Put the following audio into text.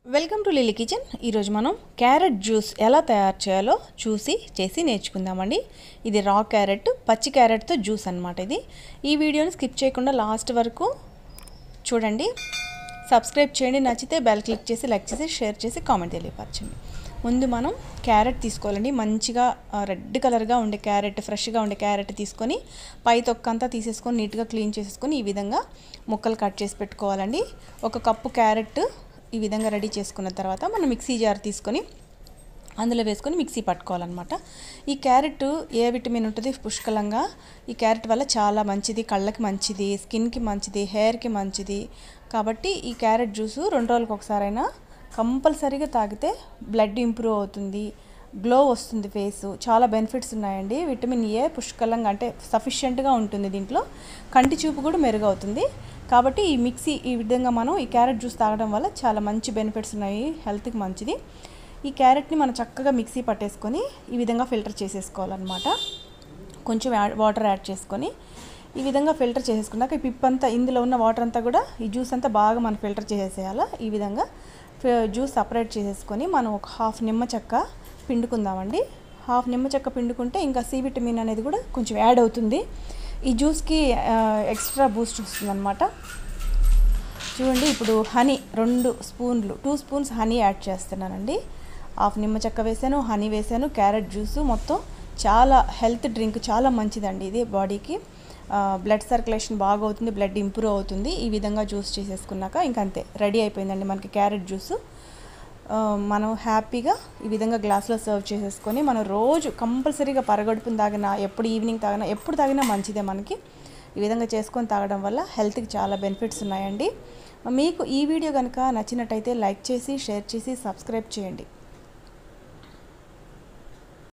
welcome to lily kitchen ఈరోజు మనం carrot juice ఎలా తయారు చేయాలో చూసి చేసి నేర్చుకుందామండి ఇది రా క్యారెట్ పచ్చి క్యారెట్తో జ్యూస్ అనమాట ఇది ఈ వీడియోని స్కిప్ చేయకుండా లాస్ట్ వరకు చూడండి సబ్స్క్రైబ్ చేయండి నచ్చితే బెల్ క్లిక్ చేసి లైక్ చేసి షేర్ చేసి కామెంట్ తెలియపరచండి ముందు మనం క్యారెట్ తీసుకోవాలండి మంచిగా ఆ, రెడ్ కలర్గా ఉండే క్యారెట్ ఫ్రెష్గా ఉండే క్యారెట్ తీసుకొని పై తొక్క అంతా తీసేసుకొని నీట్గా క్లీన్ చేసేసుకొని ఈ విధంగా ముక్కలు కట్ చేసి పెట్టుకోవాలండి ఒక కప్పు క్యారెట్ ఈ విధంగా రెడీ చేసుకున్న తర్వాత మనం మిక్సీ జార్ తీసుకొని అందులో వేసుకొని మిక్సీ పట్టుకోవాలన్నమాట ఈ క్యారెట్ ఏ విటమిన్ ఉంటుంది పుష్కలంగా ఈ క్యారెట్ వల్ల చాలా మంచిది కళ్ళకి మంచిది స్కిన్కి మంచిది హెయిర్కి మంచిది కాబట్టి ఈ క్యారెట్ జ్యూసు రెండు రోజులకు ఒకసారైనా కంపల్సరీగా తాగితే బ్లడ్ ఇంప్రూవ్ అవుతుంది గ్లో వస్తుంది ఫేస్ చాలా బెనిఫిట్స్ ఉన్నాయండి విటమిన్ ఏ పుష్కలంగా అంటే సఫిషియెంట్గా ఉంటుంది దీంట్లో కంటి చూపు కూడా మెరుగవుతుంది కాబట్టి ఈ మిక్సీ ఈ విధంగా మనం ఈ క్యారెట్ జ్యూస్ తాగడం వల్ల చాలా మంచి బెనిఫిట్స్ ఉన్నాయి హెల్త్కి మంచిది ఈ క్యారెట్ని మనం చక్కగా మిక్సీ పట్టేసుకొని ఈ విధంగా ఫిల్టర్ చేసేసుకోవాలన్నమాట కొంచెం యాడ్ వాటర్ యాడ్ చేసుకొని ఈ విధంగా ఫిల్టర్ చేసేసుకున్నాక ఈ పిప్ అంతా ఇందులో ఉన్న వాటర్ అంతా కూడా ఈ జ్యూస్ అంతా బాగా మనం ఫిల్టర్ చేసేసేయాలా ఈ విధంగా ఫి- జ్యూస్ సపరేట్ చేసేసుకొని మనం ఒక హాఫ్ నిమ్మ చెక్క పిండుకుందామండి హాఫ్ నిమ్మ చెక్క పిండుకుంటే ఇంకా సి విటమిన్ అనేది కూడా కొంచెం యాడ్ అవుతుంది ఈ జ్యూస్కి ఎక్స్ట్రా బూస్ట్ వస్తుందన్నమాట చూడండి ఇప్పుడు హనీ రెండు స్పూన్లు టూ స్పూన్స్ హనీ యాడ్ చేస్తున్నానండి హాఫ్ నిమ్మ చెక్క వేసాను హనీ వేసాను క్యారెట్ జ్యూసు మొత్తం చాలా హెల్త్ డ్రింక్ చాలా మంచిదండి ఇది బాడీకి బ్లడ్ సర్క్యులేషన్ బాగా అవుతుంది బ్లడ్ ఇంప్రూవ్ అవుతుంది ఈ విధంగా జ్యూస్ చేసేసుకున్నాక ఇంక అంతే రెడీ అయిపోయిందండి మనకి క్యారెట్ జ్యూసు ఆ, మనం హ్యాపీగా ఈ విధంగా గ్లాస్లో సర్వ్ చేసేసుకొని మనం రోజు కంపల్సరీగా పరగడుపుని తాగినా ఎప్పుడు ఈవినింగ్ తాగినా ఎప్పుడు తాగినా మంచిదే మనకి ఈ విధంగా చేసుకొని తాగడం వల్ల హెల్త్కి చాలా బెనిఫిట్స్ ఉన్నాయండి మీకు ఈ వీడియో కనుక నచ్చినట్టయితే లైక్ చేసి షేర్ చేసి సబ్స్క్రైబ్ చేయండి